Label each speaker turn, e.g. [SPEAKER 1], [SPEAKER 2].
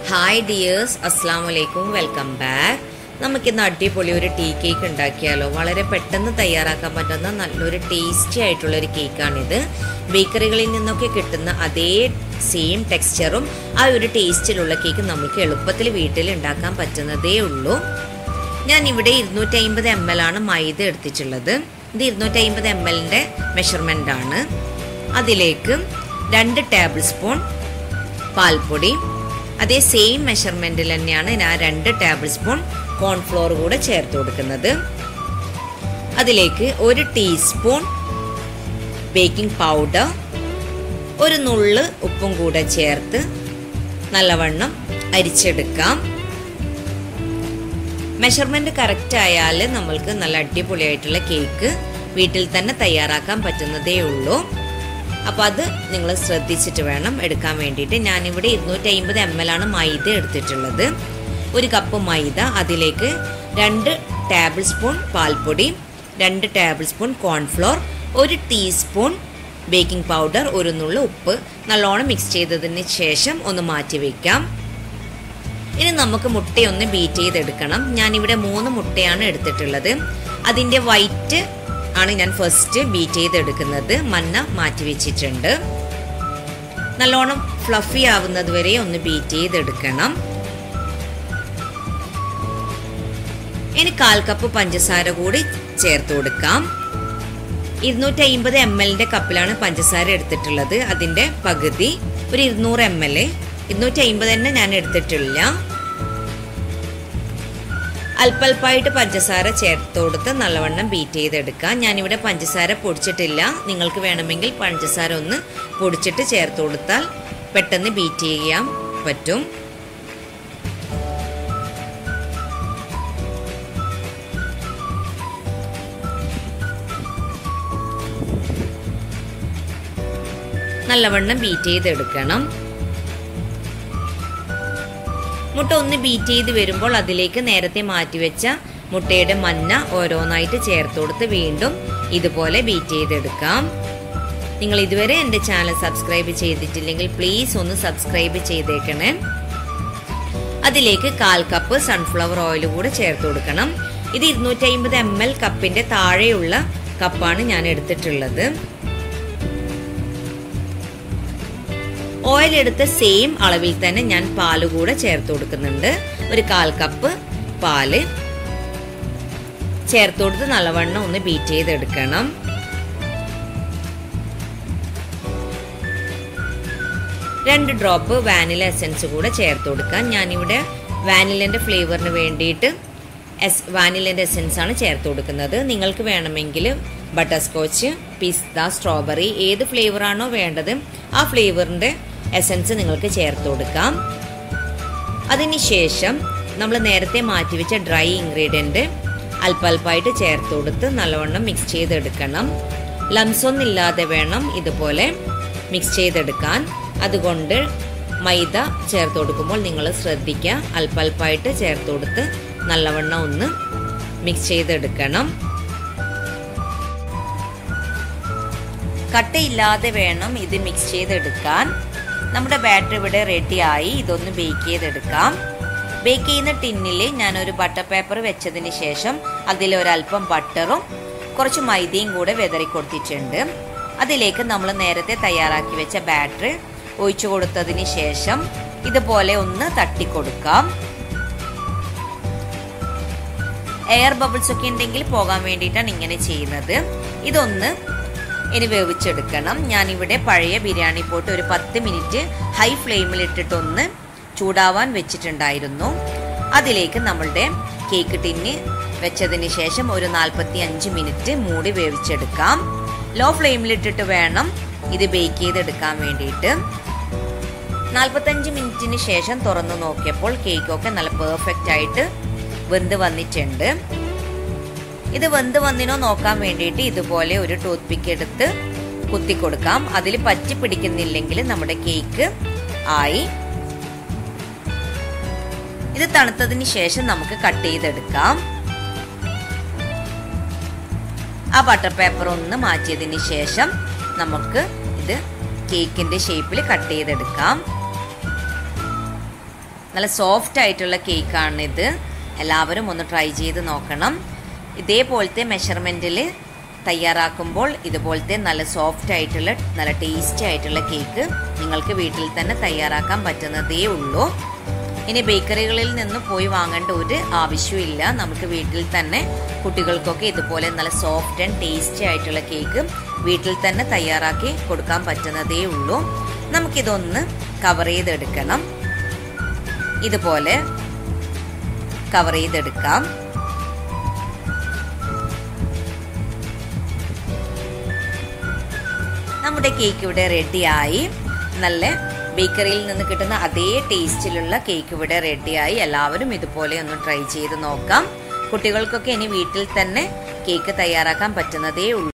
[SPEAKER 1] hi dears അസ്സാം വലൈക്കും welcome back നമുക്കിന്ന് അടിപൊളി ഒരു ടീ കേക്ക് ഉണ്ടാക്കിയാലോ വളരെ പെട്ടെന്ന് തയ്യാറാക്കാൻ പറ്റുന്ന നല്ലൊരു ടേസ്റ്റി ആയിട്ടുള്ള ഒരു കേക്കാണിത് ബേക്കറികളിൽ നിന്നൊക്കെ കിട്ടുന്ന അതേ സെയിം ടെക്സ്ചറും ആ ഒരു ടേസ്റ്റിലുള്ള കേക്ക് നമുക്ക് എളുപ്പത്തിൽ വീട്ടിൽ ഉണ്ടാക്കാൻ പറ്റുന്നതേ ഉള്ളൂ ഞാൻ ഇവിടെ ഇരുന്നൂറ്റി അമ്പത് എം എൽ ആണ് മൈദ എടുത്തിട്ടുള്ളത് ഇത് ഇരുന്നൂറ്റി അമ്പത് എം എല്ലിൻ്റെ മെഷർമെൻ്റ് ആണ് അതിലേക്ക് രണ്ട് ടേബിൾ സ്പൂൺ പാൽപ്പൊടി അതേ സെയിം മെഷർമെൻറ്റിൽ തന്നെയാണ് ഞാൻ രണ്ട് ടേബിൾ സ്പൂൺ കോൺഫ്ലോർ കൂടെ ചേർത്ത് കൊടുക്കുന്നത് അതിലേക്ക് ഒരു ടീസ്പൂൺ ബേക്കിംഗ് പൗഡർ ഒരു നുള്ള് ഉപ്പും കൂടെ ചേർത്ത് നല്ലവണ്ണം അരിച്ചെടുക്കാം മെഷർമെന്റ് കറക്റ്റ് ആയാൽ നമ്മൾക്ക് നല്ല അടിപൊളിയായിട്ടുള്ള കേക്ക് വീട്ടിൽ തന്നെ തയ്യാറാക്കാൻ പറ്റുന്നതേ ഉള്ളൂ അപ്പോൾ അത് നിങ്ങൾ ശ്രദ്ധിച്ചിട്ട് വേണം എടുക്കാൻ വേണ്ടിയിട്ട് ഞാനിവിടെ ഇരുന്നൂറ്റി അമ്പത് എം എൽ ആണ് മൈദ എടുത്തിട്ടുള്ളത് ഒരു കപ്പ് മൈദ അതിലേക്ക് രണ്ട് ടേബിൾ സ്പൂൺ പാൽപ്പൊടി രണ്ട് ടേബിൾ സ്പൂൺ കോൺഫ്ലോർ ഒരു ടീസ്പൂൺ ബേക്കിംഗ് പൗഡർ ഒരു നുള്ള ഉപ്പ് നല്ലോണം മിക്സ് ചെയ്തതിന് ശേഷം ഒന്ന് മാറ്റി വയ്ക്കാം ഇനി നമുക്ക് മുട്ടയൊന്ന് ബീറ്റ് ചെയ്തെടുക്കണം ഞാനിവിടെ മൂന്ന് മുട്ടയാണ് എടുത്തിട്ടുള്ളത് അതിൻ്റെ വൈറ്റ് ആണ് ഞാൻ ഫസ്റ്റ് ബീറ്റ് ചെയ്തെടുക്കുന്നത് മഞ്ഞ മാറ്റി വെച്ചിട്ടുണ്ട് നല്ലോണം ഫ്ലഫി ആവുന്നത് വരെ ഒന്ന് ബീറ്റ് ചെയ്തെടുക്കണം ഇനി കാൽ കപ്പ് പഞ്ചസാര കൂടി ചേർത്ത് കൊടുക്കാം ഇരുന്നൂറ്റി അമ്പത് എം എല്ലിന്റെ കപ്പിലാണ് പഞ്ചസാര എടുത്തിട്ടുള്ളത് അതിന്റെ പകുതി ഒരു ഇരുന്നൂറ് എം എൽ ഇരുന്നൂറ്റി അമ്പത് തന്നെ ഞാൻ എടുത്തിട്ടില്ല അല്പല്പമായിട്ട് പഞ്ചസാര ചേർത്ത് കൊടുത്ത് നല്ലവണ്ണം ബീറ്റ് ചെയ്തെടുക്കാം ഞാനിവിടെ പഞ്ചസാര പൊടിച്ചിട്ടില്ല നിങ്ങൾക്ക് വേണമെങ്കിൽ പഞ്ചസാര ഒന്ന് പൊടിച്ചിട്ട് ചേർത്ത് കൊടുത്താൽ പെട്ടെന്ന് ബീറ്റ് ചെയ്യാൻ പറ്റും നല്ലവണ്ണം ബീറ്റ് ചെയ്തെടുക്കണം മുട്ട ഒന്ന് ബീറ്റ് ചെയ്ത് വരുമ്പോൾ അതിലേക്ക് നേരത്തെ മാറ്റിവെച്ച മുട്ടയുടെ മഞ്ഞ ഓരോന്നായിട്ട് ചേർത്ത് കൊടുത്ത് വീണ്ടും ഇതുപോലെ ബീറ്റ് ചെയ്തെടുക്കാം നിങ്ങൾ ഇതുവരെ എൻ്റെ ചാനൽ സബ്സ്ക്രൈബ് ചെയ്തിട്ടില്ലെങ്കിൽ പ്ലീസ് ഒന്ന് സബ്സ്ക്രൈബ് ചെയ്തേക്കണേ അതിലേക്ക് കാൽ കപ്പ് സൺഫ്ലവർ ഓയിൽ കൂടെ ചേർത്ത് കൊടുക്കണം ഇത് ഇരുന്നൂറ്റി അമ്പത് എം എൽ കപ്പിന്റെ താഴെയുള്ള കപ്പാണ് ഞാൻ എടുത്തിട്ടുള്ളത് ഓയിൽ എടുത്ത സെയിം അളവിൽ തന്നെ ഞാൻ പാല് കൂടെ ചേർത്ത് കൊടുക്കുന്നുണ്ട് ഒരു കാൽ കപ്പ് പാല് ചേർത്ത് കൊടുത്ത് നല്ലവണ്ണം ഒന്ന് ബീറ്റ് ചെയ്തെടുക്കണം രണ്ട് ഡ്രോപ്പ് വാനില എസൻസ് കൂടെ ചേർത്ത് കൊടുക്കാം ഞാനിവിടെ വാനിലൻ്റെ ഫ്ലേവറിന് വേണ്ടിയിട്ട് എസ് വാനിലൻ്റെ എസൻസ് ആണ് ചേർത്ത് കൊടുക്കുന്നത് നിങ്ങൾക്ക് വേണമെങ്കിൽ ബട്ടർ സ്കോച്ച് പിസ്ത സ്ട്രോബെറി ഏത് ഫ്ലേവറാണോ വേണ്ടത് ആ ഫ്ലേവറിൻ്റെ എസൻസ് നിങ്ങൾക്ക് ചേർത്ത് കൊടുക്കാം അതിനുശേഷം നമ്മൾ നേരത്തെ മാറ്റിവെച്ച ഡ്രൈ ഇൻഗ്രീഡിയൻറ്റ് അല്പല്പമായിട്ട് ചേർത്ത് കൊടുത്ത് നല്ലവണ്ണം മിക്സ് ചെയ്തെടുക്കണം ലംസ് ഒന്നും ഇല്ലാതെ വേണം ഇതുപോലെ മിക്സ് ചെയ്തെടുക്കാൻ അതുകൊണ്ട് മൈദ ചേർത്ത് കൊടുക്കുമ്പോൾ നിങ്ങൾ ശ്രദ്ധിക്കുക അല്പല്പമായിട്ട് ചേർത്ത് കൊടുത്ത് നല്ലവണ്ണം ഒന്ന് മിക്സ് ചെയ്തെടുക്കണം കട്ടയില്ലാതെ വേണം ഇത് മിക്സ് ചെയ്തെടുക്കാൻ നമ്മുടെ ബാറ്റർ ഇവിടെ റെഡിയായി ഇതൊന്ന് ബേക്ക് ചെയ്തെടുക്കാം ബേക്ക് ചെയ്യുന്ന ടിന്നിൽ ഞാനൊരു ബട്ടർ പേപ്പർ വെച്ചതിന് ശേഷം അതിൽ ഒരല്പം ബട്ടറും കുറച്ച് മൈദയും കൂടെ വെതറി കൊടുത്തിട്ടുണ്ട് അതിലേക്ക് നമ്മൾ നേരത്തെ തയ്യാറാക്കി വെച്ച ബാറ്റർ ഒഴിച്ചു കൊടുത്തതിന് ശേഷം ഇതുപോലെ ഒന്ന് തട്ടിക്കൊടുക്കാം എയർ ബബിൾസ് ഒക്കെ ഉണ്ടെങ്കിൽ പോകാൻ വേണ്ടിയിട്ടാണ് ഇങ്ങനെ ചെയ്യുന്നത് ഇതൊന്ന് ഇനി വേവിച്ചെടുക്കണം ഞാനിവിടെ പഴയ ബിരിയാണി പോട്ട് ഒരു പത്ത് മിനിറ്റ് ഹൈ ഫ്ലെയിമിൽ ഇട്ടിട്ടൊന്ന് ചൂടാവാൻ വെച്ചിട്ടുണ്ടായിരുന്നു അതിലേക്ക് നമ്മളുടെ കേക്ക് ടിന്ന് വെച്ചതിന് ശേഷം ഒരു നാൽപ്പത്തി അഞ്ച് മിനിറ്റ് മൂടി വേവിച്ചെടുക്കാം ലോ ഫ്ലെയിമിലിട്ടിട്ട് വേണം ഇത് ബേക്ക് ചെയ്തെടുക്കാൻ വേണ്ടിയിട്ട് നാൽപ്പത്തഞ്ച് മിനിറ്റിന് ശേഷം തുറന്നു നോക്കിയപ്പോൾ കേക്കൊക്കെ നല്ല പെർഫെക്റ്റ് ആയിട്ട് വെന്ത് വന്നിട്ടുണ്ട് ഇത് വെന്ത് വന്നിനോ നോക്കാൻ വേണ്ടിയിട്ട് ഇതുപോലെ ഒരു ടൂത്ത് പിക്ക് എടുത്ത് കുത്തി കൊടുക്കാം അതിൽ പറ്റി പിടിക്കുന്നില്ലെങ്കിൽ നമ്മുടെ കേക്ക് ആയി ഇത് തണുത്തതിന് ശേഷം നമുക്ക് കട്ട് ചെയ്തെടുക്കാം ആ ബട്ടർ പേപ്പർ ഒന്ന് മാറ്റിയതിന് ശേഷം നമുക്ക് ഇത് കേക്കിന്റെ ഷേപ്പിൽ കട്ട് ചെയ്തെടുക്കാം നല്ല സോഫ്റ്റ് ആയിട്ടുള്ള കേക്കാണിത് എല്ലാവരും ഒന്ന് ട്രൈ ചെയ്ത് നോക്കണം ഇതേപോലത്തെ മെഷർമെൻറ്റിൽ തയ്യാറാക്കുമ്പോൾ ഇതുപോലത്തെ നല്ല സോഫ്റ്റ് ആയിട്ടുള്ള നല്ല ടേസ്റ്റി ആയിട്ടുള്ള കേക്ക് നിങ്ങൾക്ക് വീട്ടിൽ തന്നെ തയ്യാറാക്കാൻ പറ്റുന്നതേ ഉള്ളൂ ഇനി ബേക്കറികളിൽ നിന്ന് പോയി വാങ്ങേണ്ട ഒരു ആവശ്യമില്ല നമുക്ക് വീട്ടിൽ തന്നെ കുട്ടികൾക്കൊക്കെ ഇതുപോലെ നല്ല സോഫ്റ്റ് ആൻഡ് ടേസ്റ്റി ആയിട്ടുള്ള കേക്ക് വീട്ടിൽ തന്നെ തയ്യാറാക്കി കൊടുക്കാൻ പറ്റുന്നതേ ഉള്ളൂ നമുക്കിതൊന്ന് കവർ ചെയ്തെടുക്കണം ഇതുപോലെ കവർ ചെയ്തെടുക്കാം നമ്മുടെ കേക്ക് ഇവിടെ റെഡിയായി നല്ല ബേക്കറിയിൽ നിന്ന് കിട്ടുന്ന അതേ ടേസ്റ്റിലുള്ള കേക്ക് ഇവിടെ റെഡിയായി എല്ലാവരും ഇതുപോലെ ഒന്ന് ട്രൈ ചെയ്ത് നോക്കാം കുട്ടികൾക്കൊക്കെ ഇനി വീട്ടിൽ തന്നെ കേക്ക് തയ്യാറാക്കാൻ പറ്റുന്നതേ ഉള്ളൂ